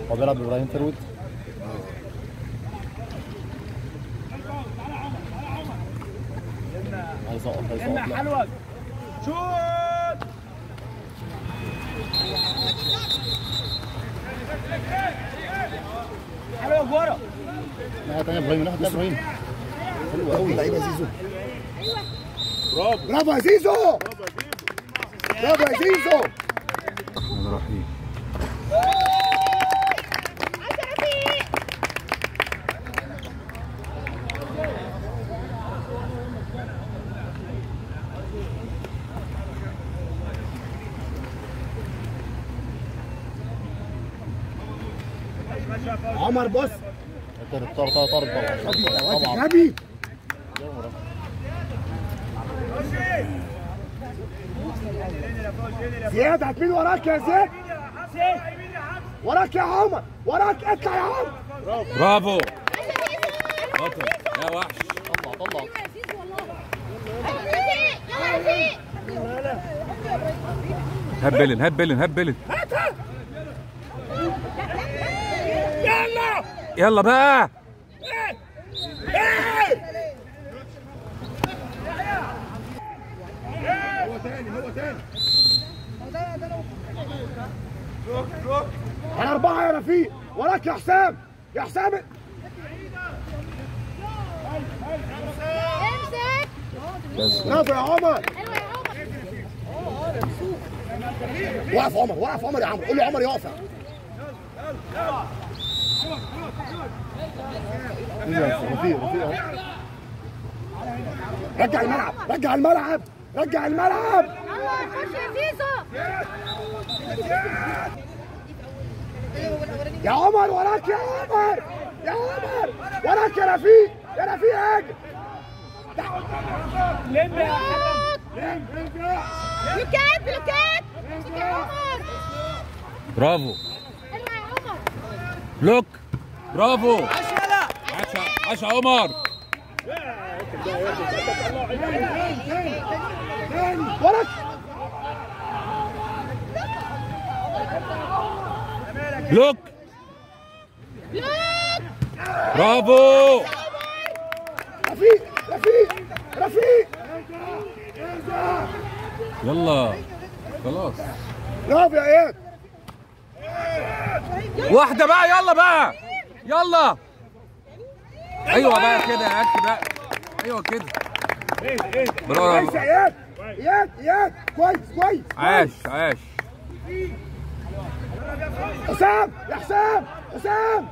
هو بيلعب ابراهيم فروت هيسقط هيسقط لا. حلوة شوت حلوة جوارة ناحية تانية ابراهيم ناحية تانية ابراهيم حلو قوي لعيبة زيزو برافو برافو يا زيزو برافو يا زيزو الرحمن الرحيم عمر بص طرد طرد طرد طرد طبعا طبعا غبي زياد هتمين وراك يا زياد وراك يا عمر وراك اطلع يا عمر برافو بطل يا وحش طلع طلع هبلن هبلن هبلن يلا يلا بقى هو تاني هو تاني على أربعة يا رفيق وراك يا حسام يا حسام برافو يا عمر وقف عمر وقف عمر يا عمرو قول له عمر يقف رفيق رفيق اهو رجع الملعب رجع الملعب رجع الملعب يا عمر وراك يا عمر يا عمر وراك يا رفيق يا رفيق هاجم لم يا حكم بلوكات بلوكات امسك يا عمر برافو حلوة يا عمر بلوك برافو عاش عاش عمر وراك بلوك برافو رفيق رفيق رفيق يلا خلاص برافو يا اياد واحدة بقى يلا بقى يلا ايوه بقى كده يا اخي بقى ايوه كده كويس برافو يا اياد اياد اياد كويس كويس عاش عاش حسام يا حسام حسام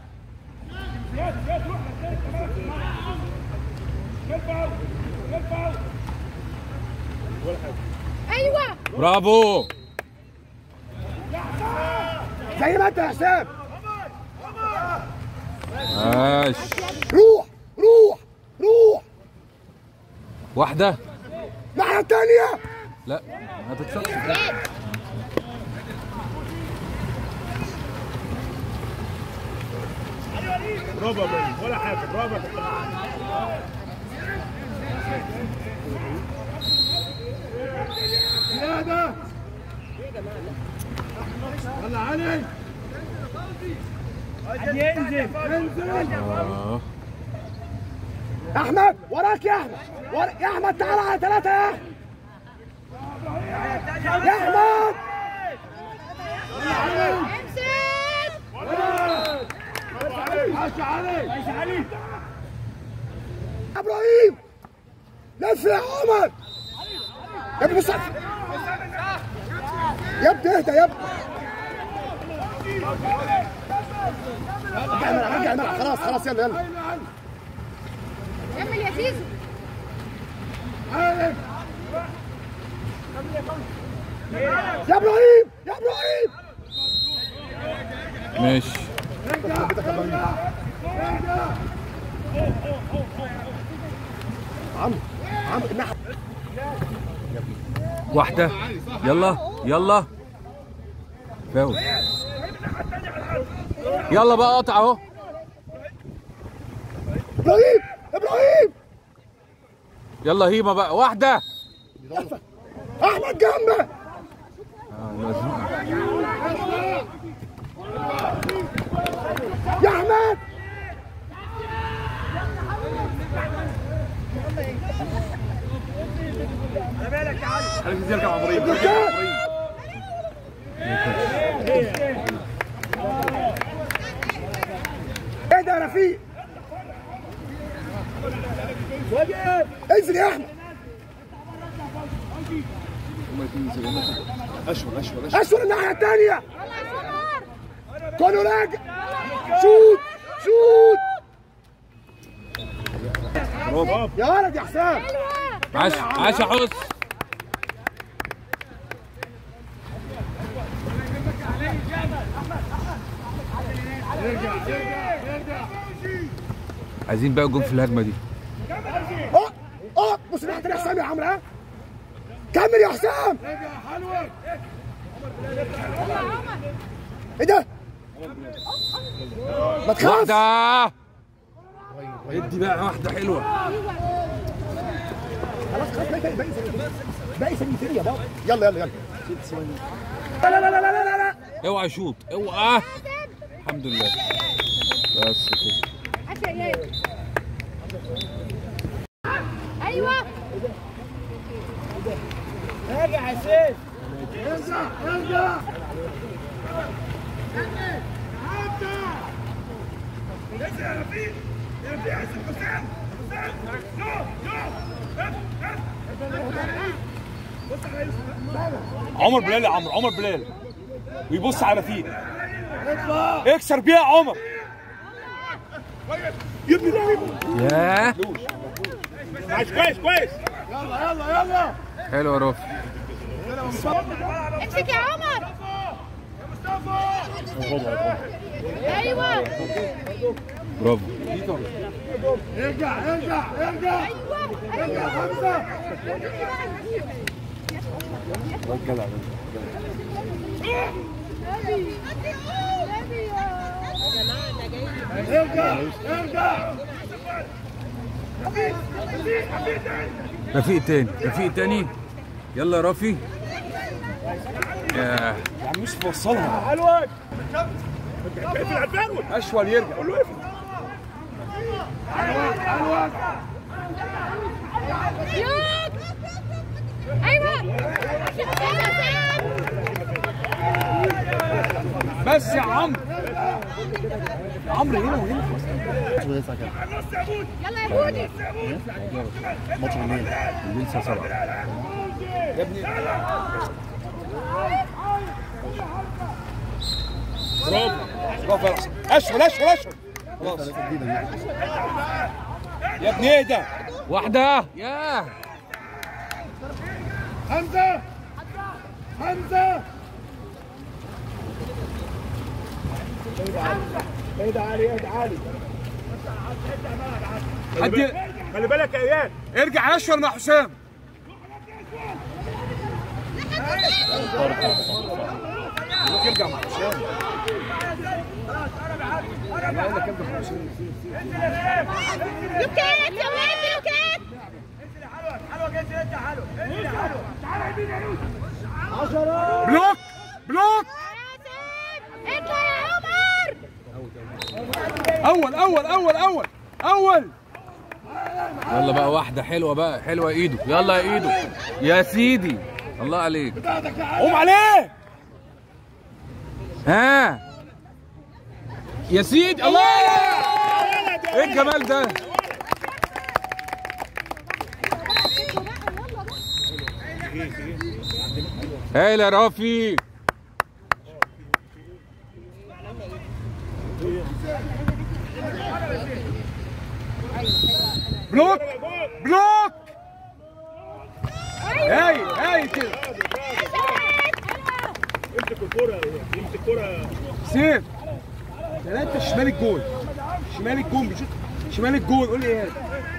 ايوه برافو زي ما انت يا حسام عاش روح روح روح واحدة الناحيه الثانيه لا ما تتصلش برافو يا بني ولا حاجة برافو يا كابتن. زياده يلا علي ينزل آه. احمد وراك يا احمد ورا... يا احمد تعال على ثلاثه يا احمد يا احمد امسك علي علي يا ابراهيم لف يا عمر يا ابني بص يا ابني اهدى يا ابني رجع الملعب رجع الملعب خلاص خلاص يلا يلا كمل يا زيزو يا ابراهيم يا ابراهيم ماشي عمرو عمرو الناحيه واحدة يلا يلا فاول يلا بقى قطع اهو ابراهيم ابراهيم يلا هيما بقى واحدة احمد جنبك آه، مزنوقة. خليك تنزل كم عمرين خليك تنزل كم عمرين اهدى يا رفيق انزل يا احمد اشول اشول اشول اشول الناحيه الثانيه يلا يا عمر كله راجع شوت شوت برافو يا ولد يا حسام حلوه عاش عاش يا حس عايزين بقى جون في الهجمه دي اه اه بص الناحيه الثانيه يا حسام يا عمرو ها كمل يا حسام ايه ده؟ ما تخافش واحده ادي بقى واحده حلوه خلاص خلاص باقي باقي ثانيتين باقي ثانيتين يا بابا يلا يلا يلا لا لا لا لا لا لا لا اوعى يشوط اوعى الحمد لله بس كده عشان يا اياد ايوه ارجع ارجع عمر بلال يا عمرو عمر بلال ويبص على فيه اكسر بيها يا عمر ياه عايش كويس كويس يلا يلا يلا حلو يا رافي امسك يا عمر ايوه برافو ارجع ارجع ارجع ايوه ارجع حمزه ارجع ارجع رفيق تاني رفيق تاني يلا يا رافي ياه يا عم يوسف وصلها حلوة اقفل على الفروت اشول يرجع قول له اقفل يوك ايوه بس يا عمرو عمرو هنا وهنا يلا يا بودي ماتش منين؟ الليل الساعه 7 برافو يا حسن اشول اشول اشول خلاص يا ابني اهدى واحده ياه حمزه حمزه اهدى علي اهدى علي حد خلي بالك يا اياد ارجع اشول مع حسام ارجع مع حسام لوكات يا ولاد لوكات بلوك بلوك اطلع يا عمر اول اول اول اول اول يلا بقى واحده حلوه بقى حلوه ايده يلا يا ايده يا سيدي الله عليك قوم عليه ها يا سيدي الله ايه الجمال ده هايل يا رافي بلوك بلوك هاي هاي كده امسك الكرة امسك الكرة سيف ثلاثة شمال الجول شمال الجول بيشوط شمال الجول قول لي ايه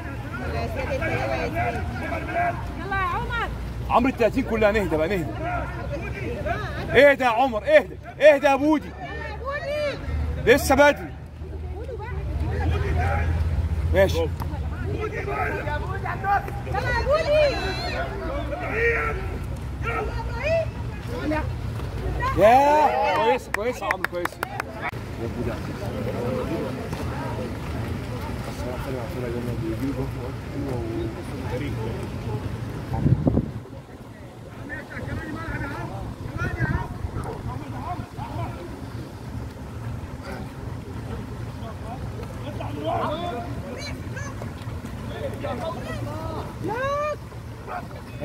يلا يا عمر عمرو ال 30 كلها نهدى بقى نهدى اهدى يا عمر اهدى اهدى يا بودي يلا يا بودي لسه بدري ماشي يلا يا بودي لا يا كويس كويس يا عمرو كويس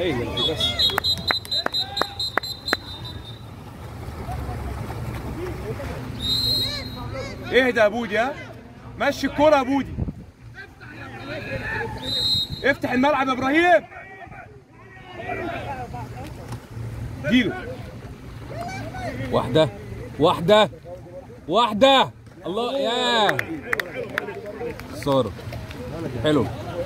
هي دي بس اهدى يا بودي ها مشي الكرة يا بودي افتح الملعب يا ابراهيم جيله واحدة واحدة واحدة الله يا سارة حلو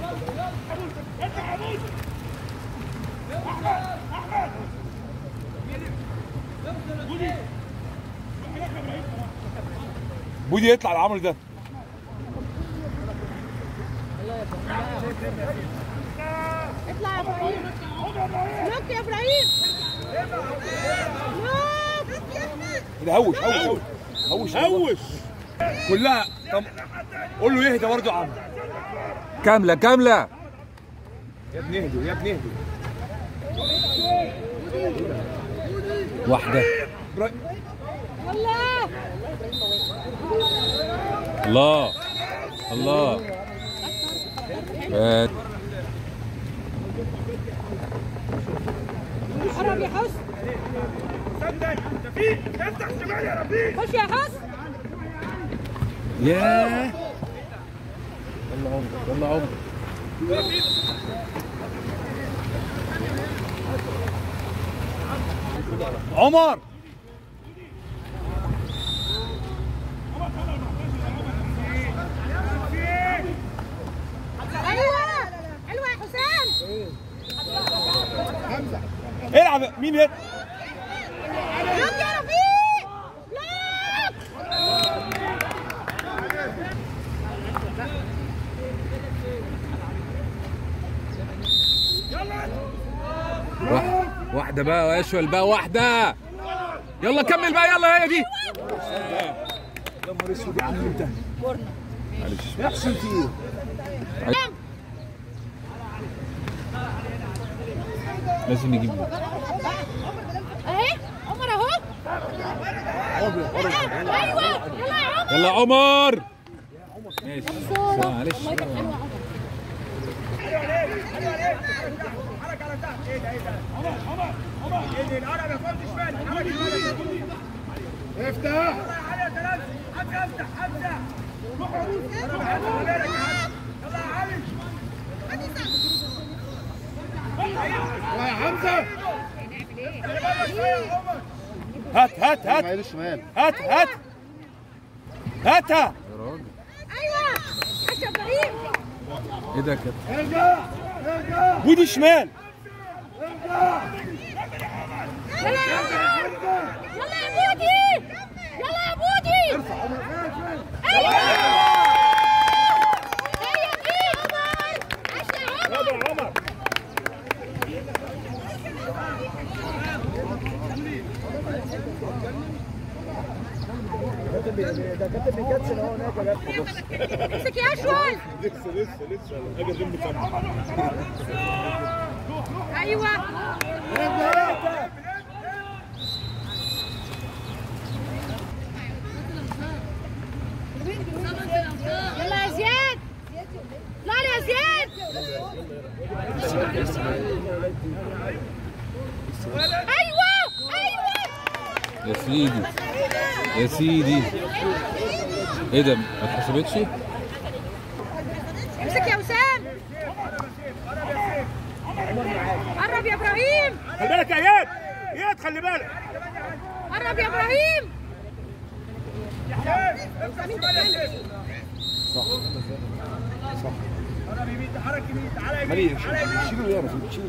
بودي يطلع العمر ده اطلع يا ابراهيم لوك يا ابراهيم لوك كده هوش هوش هوش هوش كلها طب قول له يهدى برضه يا عم كاملة كاملة يا ابني اهدوا يا ابني اهدوا واحدة إبراهيم. الله الله الله فات قرب يا حسن خش يا حسن ياه يلا عمر يلا عمر عمر ايوه حلوه يا حسام العب مين هنا لوك يا رفيق لوك واحدة واحدة بقى واشول بقى واحدة يلا كمل بقى يلا هي دي يا نهار اسود يا عم انت يحصل في ايه؟ لازم نجيب اهي عمر اهو ايوه يلا يا عمر يلا عمر ماشي معلش افتح يا حمزه هات هات هات مايل الشمال هات هات هاتها يا راجل ايوه خش يا ابراهيم ايه ده كده ارجع ارجع بودي شمال يلا يا عمر يلا يا بودي يلا يا بودي ايوه هي دي عمر عاش يا عمر عمر امسك يا اشول لسه لسه لسه اجي جنب كام ايوه يلا يا زياد اطلع لي يا زياد ايوه ايوه يا سيدي يا سيدي ايه ده ما اتحسبتش امسك يا وسام قرب يا ابراهيم خلي بالك يا اياد اياد خلي بالك قرب يا ابراهيم مالي شيلوا يا رفيق شيلوا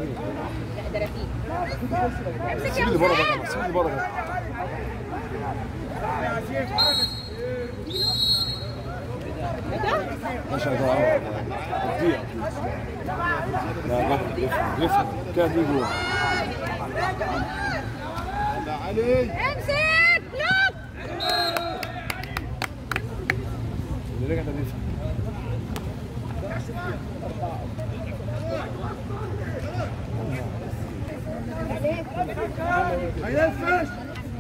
امسك يا اللي بره وسام بقى سيب اللي بره بقى ماشي يا جماعه تضيع لا لا لف لف كده دي جوه امسك لوك اللي رجع ده لف هينفذ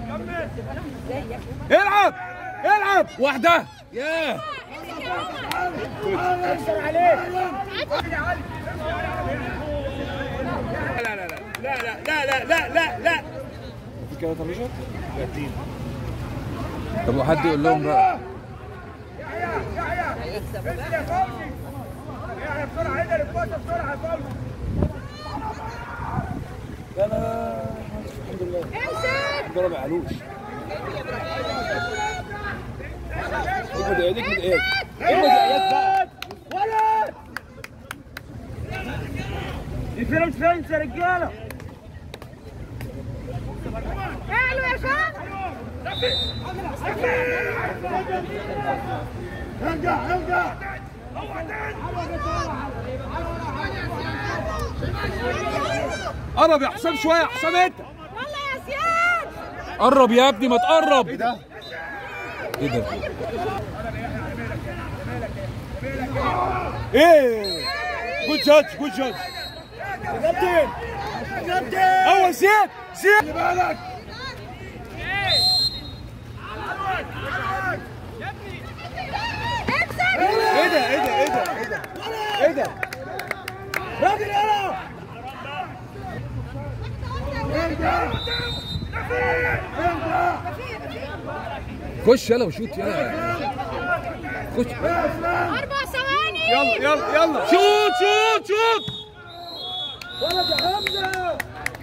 العب العب واحدة ياه لا لا لا لا لا لا لا لا لا لا في كده ترجع طب وحد يقول لهم بقى لا لا الحمد لله الحمد لله ما قالوش اجمد ايدك اجمد ايدك اجمد ايدك بقى ولد الفيلم فين يا رجاله حلو يا شباب ارجع ارجع قرب يا حسام شويه يا حسام انت يلا يا زياد قرب يا ابني ما تقرب ايه ده؟ ايه ده ايه جود جادج جود جادج كابتن كابتن اول زيد زيد بالك ايه ده ايه ده ايه ده ايه ده ايه ده راجل يلا خش يلا وشوت يلا خش اربع ثواني يلا يلا يلا شوت شوت شوت ولد يا حمزه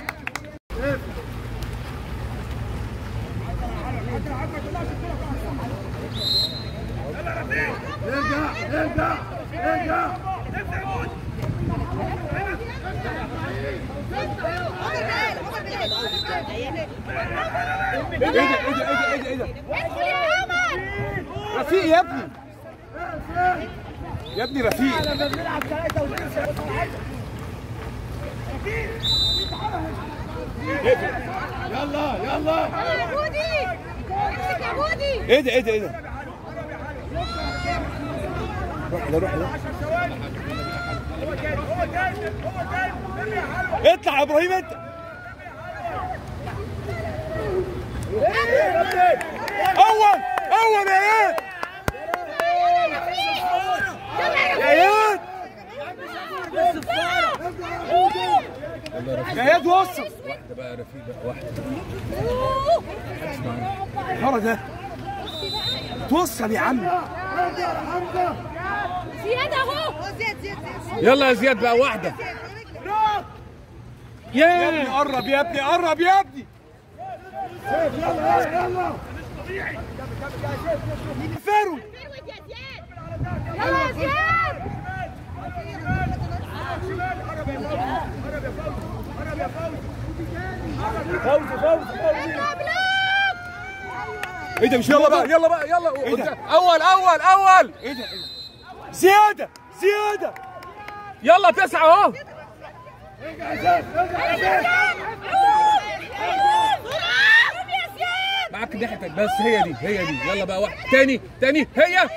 ارجع ارجع ارجع ايه ده ايه ده ايه ده ايه ده ايه ده ادخل يا عمر رفيق يا ابني يا ابني رفيق يلا يلا يلا يا بودي امسك يا بودي ايه ده ايه ده ايه ده روح ده روح ده اطلع يا ابراهيم انت اول اول يا اياد يا اياد يا اياد وصل واحده بقى رفيق بقى واحده الحرا ده توصل يا عم زياد اهو زياد زياد يلا يا زياد بقى واحده يا ابني قرب يا ابني قرب يا ابني يلا يلا فارو فروت يا زياد يلا يا زياد اضرب لوك ايه ده مش يلا بقى يلا بقى يلا إيه ده؟ اول اول اول ايه ده ايه ده زياده زياده يلا تسعه اهو قوم يا زياد معاك ناحيتك بس هي دي هي دي يلا بقى واحد تاني تاني هي يا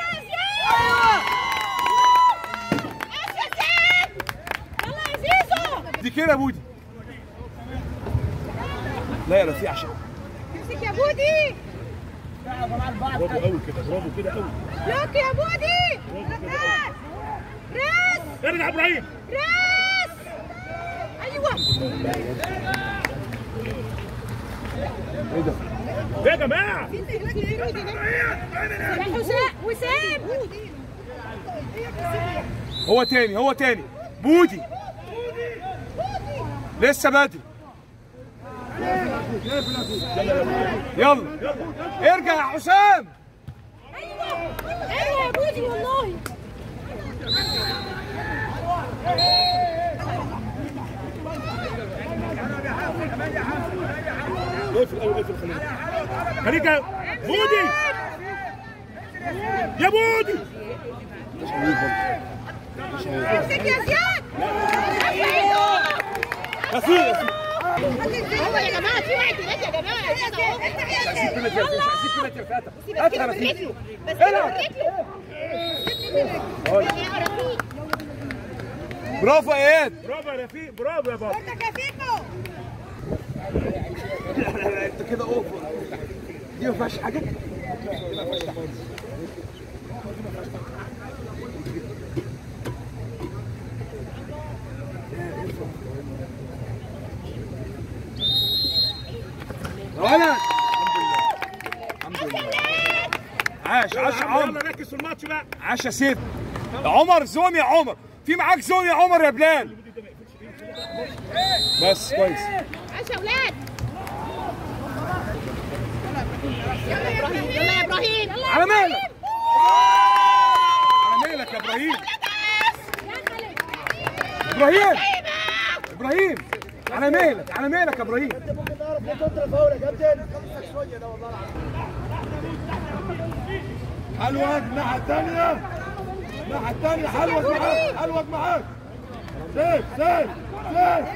زياد يلا يا زيزو دي كده يا بودي لا يا رفيع عشان امسك يا بودي برافو قوي كده برافو كده قوي لوك يا بودي راس ارجع ابراهيم راس ايوه ايه ده يا جماعه يا حسام وسام هو تاني هو تاني بودي لسه بدري يلا ارجع يا حسام ايوه ايوه يا بودي والله اقفل الاول اقفل خليك خليك يا بودي يا بودي امسك يا زياد رفيق ايوه يا جماعه في واحد هناك يا جماعه يلا هات يا رفيق بس العب. رفيق برافو يا اياد برافو يا رفيق برافو يا بابا انت كفيكو انت كده اوفر دي ما فيهاش حاجه عاش عاش يا عمر يلا ركز في الماتش بقى عاش يا سيف يا عمر زوم يا عمر في معاك زوم يا عمر يا بلال بس كويس عاش يا ولاد يلا يا ابراهيم يلا يا ابراهيم يلا على مهلك على مهلك يا ابراهيم ابراهيم ابراهيم على مهلك على مهلك يا ابراهيم حلوك الناحية الثانية الناحية الثانية حلوك معاك حلوك معاك سيف سيف سيف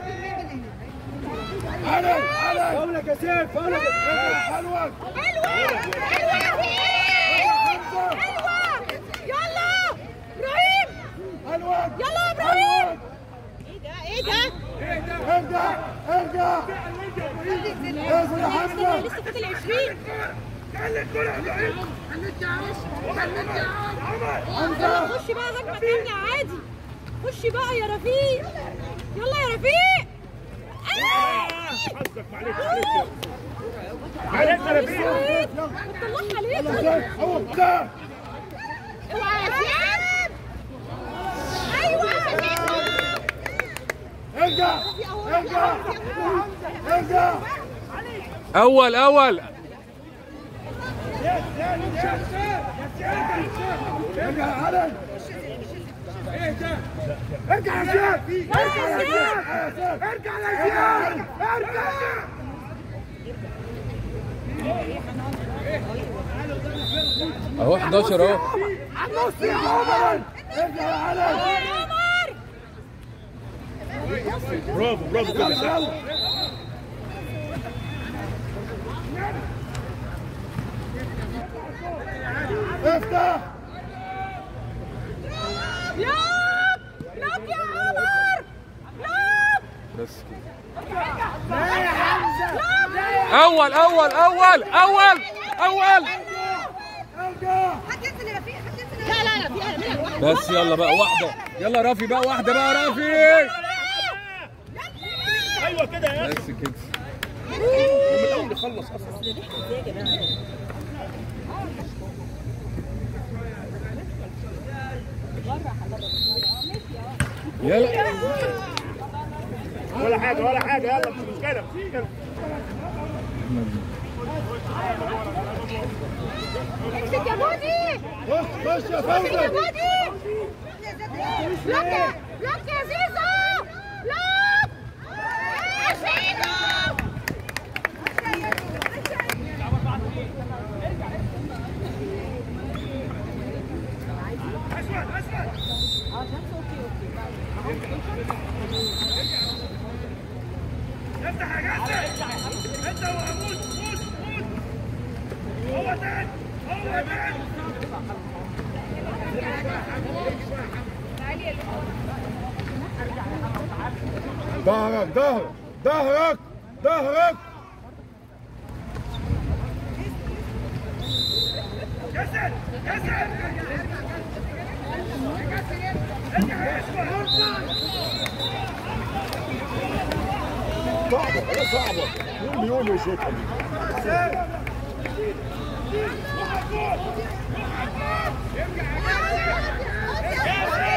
علي علي فاولك يا سيف فاولك حلوك حلوة حلوة يا ابراهيم حلوة يلا ابراهيم حلوك يلا يا ابراهيم ايه ده ايه ده ارجع ارجع انزل يا حمزة لسه فاضل 20 يلا خش بقى هجمة تانية عادي خش بقى يا رفيق يلا يا رفيق آه! حظك معلش معلش معلش يا رفيق طلعها عليك سيف هو ده اوعى يا زياد ايوه ارجع ارجع ارجع اول اول ارجع يا علي ارجع يا زياد ارجع يا زياد ارجع يا زياد ارجع اهو 11 اهو نص يا عمر ارجع يا علي عمر برافو برافو كده يلا افتح لوك لوك يا عمر لوك بس كده اول اول اول اول اول ارجع لا لا لا فيها فيها واحد. بس يلا بقى واحده يلا رافي بقى واحده بقى رافي ايوه كده يا بس كده من الاول يخلص اصلا يلا ولا حاجه ولا حاجه يلا مش مشكله مش مشكله امسك يا بودي خش خش يا امسك يا فوزي بودي لوك يا لوك يا زيزو لوك يا زيزو ظهرك ظهرك ظهرك ظهرك صعبة ولا صعبة مين بيقول يشوطها دي يا